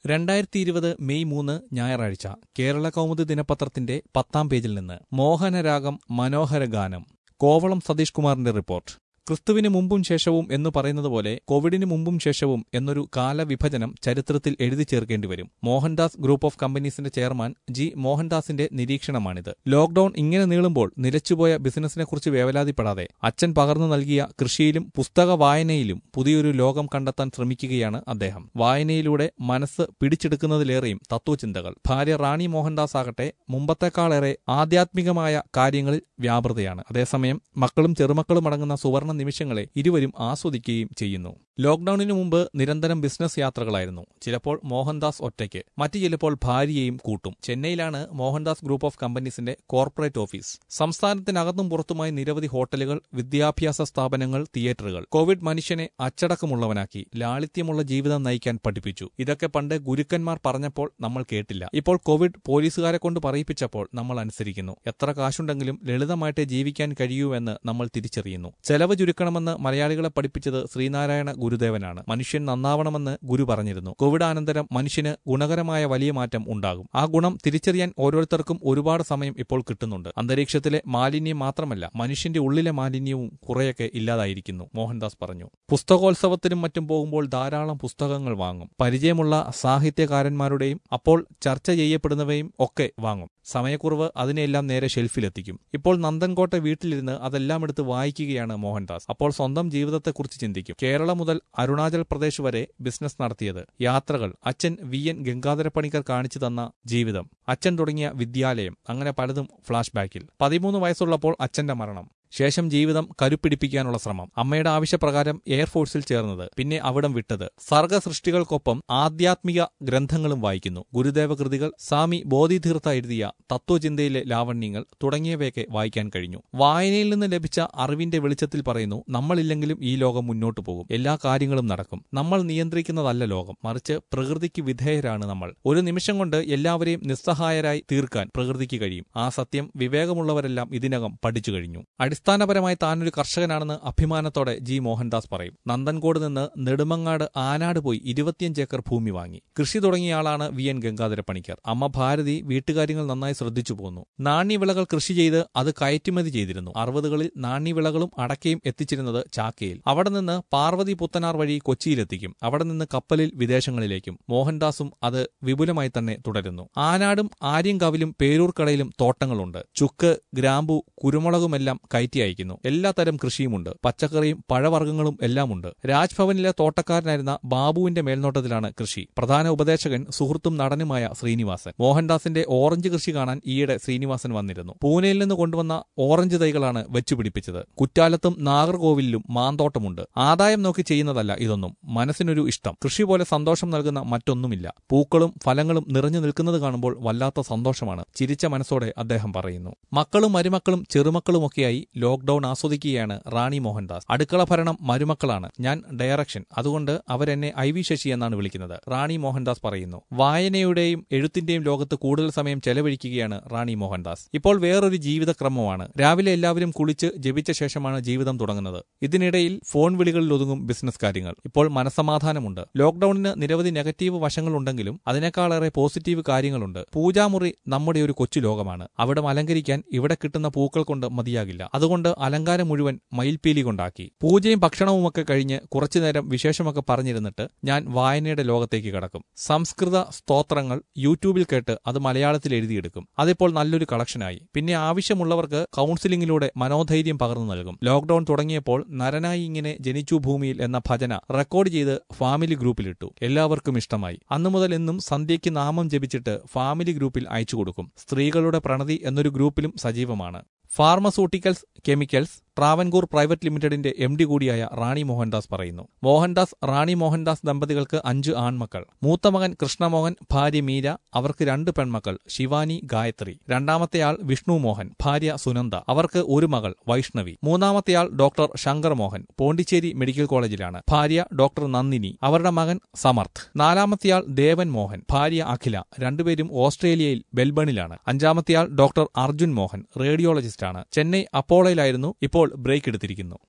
രണ്ടായിരത്തി ഇരുപത് മെയ് മൂന്ന് ഞായറാഴ്ച കേരള കൗമുദി ദിനപത്രത്തിന്റെ പത്താം പേജിൽ നിന്ന് മോഹനരാഗം മനോഹര ഗാനം കോവളം സതീഷ് കുമാറിന്റെ റിപ്പോർട്ട് ക്രിസ്തുവിന് മുമ്പും ശേഷവും എന്ന് പറയുന്നത് പോലെ കോവിഡിന് മുമ്പും ശേഷവും എന്നൊരു കാലവിഭജനം ചരിത്രത്തിൽ എഴുതി ചേർക്കേണ്ടി വരും മോഹൻദാസ് ഗ്രൂപ്പ് ഓഫ് കമ്പനീസിന്റെ ചെയർമാൻ ജി മോഹൻദാസിന്റെ നിരീക്ഷണമാണിത് ലോക്ഡൌൺ ഇങ്ങനെ നീളുമ്പോൾ നിലച്ചുപോയ ബിസിനസിനെക്കുറിച്ച് വേവലാതിപ്പെടാതെ അച്ഛൻ പകർന്നു നൽകിയ കൃഷിയിലും പുസ്തക വായനയിലും പുതിയൊരു ലോകം കണ്ടെത്താൻ ശ്രമിക്കുകയാണ് അദ്ദേഹം വായനയിലൂടെ മനസ്സ് പിടിച്ചെടുക്കുന്നതിലേറെയും തത്വചിന്തകൾ ഭാര്യ റാണി മോഹൻദാസ് ആകട്ടെ മുമ്പത്തെക്കാളേറെ ആധ്യാത്മികമായ കാര്യങ്ങളിൽ വ്യാപൃതയാണ് അതേസമയം മക്കളും ചെറുമക്കളും അടങ്ങുന്ന സുവർണ നിമിഷങ്ങളെ ഇരുവരും ആസ്വദിക്കുകയും ചെയ്യുന്നു ലോക്ഡൌണിനു മുമ്പ് നിരന്തരം ബിസിനസ് യാത്രകളായിരുന്നു ചിലപ്പോൾ മോഹൻദാസ് ഒറ്റയ്ക്ക് മറ്റു ചിലപ്പോൾ ഭാര്യയെയും കൂട്ടും ചെന്നൈയിലാണ് മോഹൻദാസ് ഗ്രൂപ്പ് ഓഫ് കമ്പനീസിന്റെ കോർപ്പറേറ്റ് ഓഫീസ് സംസ്ഥാനത്തിനകത്തും പുറത്തുമായി നിരവധി ഹോട്ടലുകൾ വിദ്യാഭ്യാസ സ്ഥാപനങ്ങൾ തിയേറ്ററുകൾ കോവിഡ് മനുഷ്യനെ അച്ചടക്കമുള്ളവനാക്കി ലാളിത്യമുള്ള ജീവിതം നയിക്കാൻ പഠിപ്പിച്ചു ഇതൊക്കെ പണ്ട് ഗുരുക്കന്മാർ പറഞ്ഞപ്പോൾ നമ്മൾ കേട്ടില്ല ഇപ്പോൾ കോവിഡ് പോലീസുകാരെ കൊണ്ട് പറയിപ്പിച്ചപ്പോൾ നമ്മൾ അനുസരിക്കുന്നു എത്ര കാശുണ്ടെങ്കിലും ലളിതമായിട്ടേ ജീവിക്കാൻ കഴിയൂവെന്ന് നമ്മൾ തിരിച്ചറിയുന്നു ചെലവ് ചുരുക്കണമെന്ന് മലയാളികളെ പഠിപ്പിച്ചത് ശ്രീനാരായണ ഗുരുദേവനാണ് മനുഷ്യൻ നന്നാവണമെന്ന് ഗുരു പറഞ്ഞിരുന്നു കോവിഡ് അനന്തരം മനുഷ്യന് ഗുണകരമായ വലിയ മാറ്റം ഉണ്ടാകും ആ ഗുണം തിരിച്ചറിയാൻ ഓരോരുത്തർക്കും ഒരുപാട് സമയം ഇപ്പോൾ കിട്ടുന്നുണ്ട് അന്തരീക്ഷത്തിലെ മാലിന്യം മാത്രമല്ല മനുഷ്യന്റെ ഉള്ളിലെ മാലിന്യവും കുറെയൊക്കെ ഇല്ലാതായിരിക്കുന്നു മോഹൻദാസ് പറഞ്ഞു പുസ്തകോത്സവത്തിനും മറ്റും പോകുമ്പോൾ ധാരാളം പുസ്തകങ്ങൾ വാങ്ങും പരിചയമുള്ള സാഹിത്യകാരന്മാരുടെയും അപ്പോൾ ചർച്ച ചെയ്യപ്പെടുന്നവയും ഒക്കെ വാങ്ങും സമയക്കുറവ് അതിനെല്ലാം നേരെ ഷെൽഫിലെത്തിക്കും ഇപ്പോൾ നന്ദൻകോട്ട വീട്ടിലിരുന്ന് അതെല്ലാം എടുത്ത് വായിക്കുകയാണ് മോഹൻദാസ് അപ്പോൾ സ്വന്തം ജീവിതത്തെക്കുറിച്ച് ചിന്തിക്കും കേരളം മുതൽ അരുണാചൽ പ്രദേശ് വരെ ബിസിനസ് നടത്തിയത് യാത്രകൾ അച്ഛൻ വി എൻ ഗംഗാധര പണിക്കർ കാണിച്ചു തന്ന ജീവിതം അച്ഛൻ തുടങ്ങിയ വിദ്യാലയം അങ്ങനെ പലതും ഫ്ലാഷ് ബാക്കിൽ പതിമൂന്ന് വയസ്സുള്ളപ്പോൾ അച്ഛന്റെ മരണം ശേഷം ജീവിതം കരുപ്പിടിപ്പിക്കാനുള്ള ശ്രമം അമ്മയുടെ ആവശ്യപ്രകാരം എയർഫോഴ്സിൽ ചേർന്നത് പിന്നെ അവിടം വിട്ടത് സർഗസൃഷ്ടികൾക്കൊപ്പം ആധ്യാത്മിക ഗ്രന്ഥങ്ങളും വായിക്കുന്നു ഗുരുദേവ കൃതികൾ സ്വാമി ബോധിതീർത്ഥ എഴുതിയ തത്വചിന്തയിലെ ലാവണ്യങ്ങൾ തുടങ്ങിയവയൊക്കെ വായിക്കാൻ കഴിഞ്ഞു വായനയിൽ നിന്ന് ലഭിച്ച അറിവിന്റെ വെളിച്ചത്തിൽ പറയുന്നു നമ്മളില്ലെങ്കിലും ഈ ലോകം മുന്നോട്ടു പോകും എല്ലാ കാര്യങ്ങളും നടക്കും നമ്മൾ നിയന്ത്രിക്കുന്നതല്ല ലോകം മറിച്ച് പ്രകൃതിക്ക് വിധേയരാണ് നമ്മൾ ഒരു നിമിഷം കൊണ്ട് എല്ലാവരെയും നിസ്സഹായരായി തീർക്കാൻ പ്രകൃതിക്ക് കഴിയും ആ സത്യം വിവേകമുള്ളവരെല്ലാം ഇതിനകം പഠിച്ചു കഴിഞ്ഞു അടിസ്ഥാനപരമായി താനൊരു കർഷകനാണെന്ന് അഭിമാനത്തോടെ ജി മോഹൻദാസ് പറയും നന്ദൻകോട് നിന്ന് നെടുമങ്ങാട് ആനാട് പോയി ഇരുപത്തിയഞ്ച് ഏക്കർ ഭൂമി വാങ്ങി കൃഷി തുടങ്ങിയ ആളാണ് വി എൻ ഗംഗാധര പണിക്കർ അമ്മ ഭാരതി വീട്ടുകാര്യങ്ങൾ നന്നായി ശ്രദ്ധിച്ചു പോന്നു നാണ്യവിളകൾ കൃഷി ചെയ്ത് അത് കയറ്റുമതി ചെയ്തിരുന്നു അറുപതുകളിൽ നാണ്യവിളകളും അടക്കയും എത്തിച്ചിരുന്നത് ചാക്കയിൽ അവിടെ നിന്ന് പാർവതി പുത്തനാർ വഴി കൊച്ചിയിലെത്തിക്കും അവിടെ നിന്ന് കപ്പലിൽ വിദേശങ്ങളിലേക്കും മോഹൻദാസും അത് വിപുലമായി തന്നെ തുടരുന്നു ആനാടും ആര്യങ്കാവിലും പേരൂർക്കടയിലും തോട്ടങ്ങളുണ്ട് ചുക്ക് ഗ്രാമ്പു കുരുമുളകുമെല്ലാം കയറ്റി അയക്കുന്നു എല്ലാത്തരം കൃഷിയുമുണ്ട് പച്ചക്കറിയും പഴവർഗ്ഗങ്ങളും എല്ലാമുണ്ട് രാജ്ഭവനിലെ തോട്ടക്കാരനായിരുന്ന ബാബുവിന്റെ മേൽനോട്ടത്തിലാണ് കൃഷി പ്രധാന ഉപദേശകൻ സുഹൃത്തും നടനുമായ ശ്രീനിവാസൻ മോഹൻദാസിന്റെ ഓറഞ്ച് കൃഷി കാണാൻ ഈയിടെ ശ്രീനിവാസൻ വന്നിരുന്നു പൂനെയിൽ നിന്ന് കൊണ്ടുവന്ന ഓറഞ്ച് തൈകളാണ് വെച്ചുപിടിപ്പിച്ചത് കുറ്റാലത്തും നാഗർകോവിലിലും മാന്തോട്ടമുണ്ട് ആദായം നോക്കി ചെയ്യുന്നതല്ല ഇതൊന്നും മനസ്സിനൊരു ഇഷ്ടം കൃഷി പോലെ സന്തോഷം നൽകുന്ന മറ്റൊന്നുമില്ല പൂക്കളും ഫലങ്ങളും നിറഞ്ഞു നിൽക്കുന്നത് കാണുമ്പോൾ വല്ലാത്ത സന്തോഷമാണ് ചിരിച്ച മനസ്സോടെ അദ്ദേഹം പറയുന്നു മക്കളും മരുമക്കളും ചെറുമക്കളുമൊക്കെയായി ലോക്ഡൌൺ ആസ്വദിക്കുകയാണ് റാണി മോഹൻദാസ് അടുക്കള ഭരണം മരുമക്കളാണ് ഞാൻ ഡയറക്ഷൻ അതുകൊണ്ട് അവരെന്നെ ഐ വി ശശി എന്നാണ് വിളിക്കുന്നത് റാണി മോഹൻദാസ് പറയുന്നു വായനയുടെയും എഴുത്തിന്റെയും ലോകത്ത് കൂടുതൽ സമയം ചെലവഴിക്കുകയാണ് റാണി മോഹൻദാസ് ഇപ്പോൾ വേറൊരു ജീവിതക്രമമാണ് രാവിലെ എല്ലാവരും കുളിച്ച് ജപിച്ച ശേഷമാണ് ജീവിതം തുടങ്ങുന്നത് ഇതിനിടയിൽ ഫോൺ വിളികളിൽ ഒതുങ്ങും ബിസിനസ് കാര്യങ്ങൾ ഇപ്പോൾ മനസമാധാനമുണ്ട് ലോക്ഡൌണിന് നിരവധി നെഗറ്റീവ് വശങ്ങളുണ്ടെങ്കിലും അതിനേക്കാളേറെ പോസിറ്റീവ് കാര്യങ്ങളുണ്ട് പൂജാമുറി നമ്മുടെ ഒരു കൊച്ചു ലോകമാണ് അവിടെ അലങ്കരിക്കാൻ ഇവിടെ കിട്ടുന്ന പൂക്കൾ കൊണ്ട് മതിയാകില്ല അതുകൊണ്ട് അലങ്കാരം മുഴുവൻ മയിൽപീലി കൊണ്ടാക്കി പൂജയും ഭക്ഷണവുമൊക്കെ കഴിഞ്ഞ് കുറച്ചുനേരം വിശേഷമൊക്കെ പറഞ്ഞിരുന്നിട്ട് ഞാൻ വായനയുടെ ലോകത്തേക്ക് കടക്കും സംസ്കൃത സ്തോത്രങ്ങൾ യൂട്യൂബിൽ കേട്ട് അത് മലയാളത്തിൽ എഴുതിയെടുക്കും അതിപ്പോൾ നല്ലൊരു കളക്ഷനായി പിന്നെ ആവശ്യമുള്ളവർക്ക് കൌൺസിലിംഗിലൂടെ മനോധൈര്യം പകർന്നു നൽകും ലോക്ഡൌൺ തുടങ്ങിയപ്പോൾ നരനായി ഇങ്ങനെ ജനിച്ചു ഭൂമിയിൽ എന്ന ഭജന റെക്കോർഡ് ചെയ്ത് ഫാമിലി ഗ്രൂപ്പിലിട്ടു എല്ലാവർക്കും ഇഷ്ടമായി അന്നു മുതൽ എന്നും സന്ധ്യയ്ക്ക് നാമം ജപിച്ചിട്ട് ഫാമിലി ഗ്രൂപ്പിൽ അയച്ചു കൊടുക്കും സ്ത്രീകളുടെ പ്രണതി എന്നൊരു ഗ്രൂപ്പിലും സജീവമാണ് ഫാർമസ്യൂട്ടിക്കൽസ് കെമിക്കൽസ് ട്രാവൻകൂർ പ്രൈവറ്റ് ലിമിറ്റഡിന്റെ എം ഡി കൂടിയായ റാണി മോഹൻദാസ് പറയുന്നു മോഹൻദാസ് റാണി മോഹൻദാസ് ദമ്പതികൾക്ക് അഞ്ച് ആൺമക്കൾ മൂത്ത മകൻ കൃഷ്ണമോഹൻ ഭാര്യ മീര അവർക്ക് രണ്ട് പെൺമക്കൾ ശിവാനി ഗായത്രി രണ്ടാമത്തെയാൾ വിഷ്ണു മോഹൻ ഭാര്യ സുനന്ദ അവർക്ക് ഒരു മകൾ വൈഷ്ണവി മൂന്നാമത്തെയാൾ ഡോക്ടർ ശങ്കർ മോഹൻ പോണ്ടിച്ചേരി മെഡിക്കൽ കോളേജിലാണ് ഭാര്യ ഡോക്ടർ നന്ദിനി അവരുടെ മകൻ സമർത്ഥ് നാലാമത്തെയാൾ ദേവൻ മോഹൻ ഭാര്യ അഖില രണ്ടുപേരും ഓസ്ട്രേലിയയിൽ ബെൽബണിലാണ് അഞ്ചാമത്തെയാൾ ഡോക്ടർ അർജുൻ മോഹൻ റേഡിയോളജിസ്റ്റാണ് ചെന്നൈ അപ്പോളയിലായിരുന്നു ഇപ്പോൾ ബ്രേക്ക് എടുത്തിരിക്കുന്നു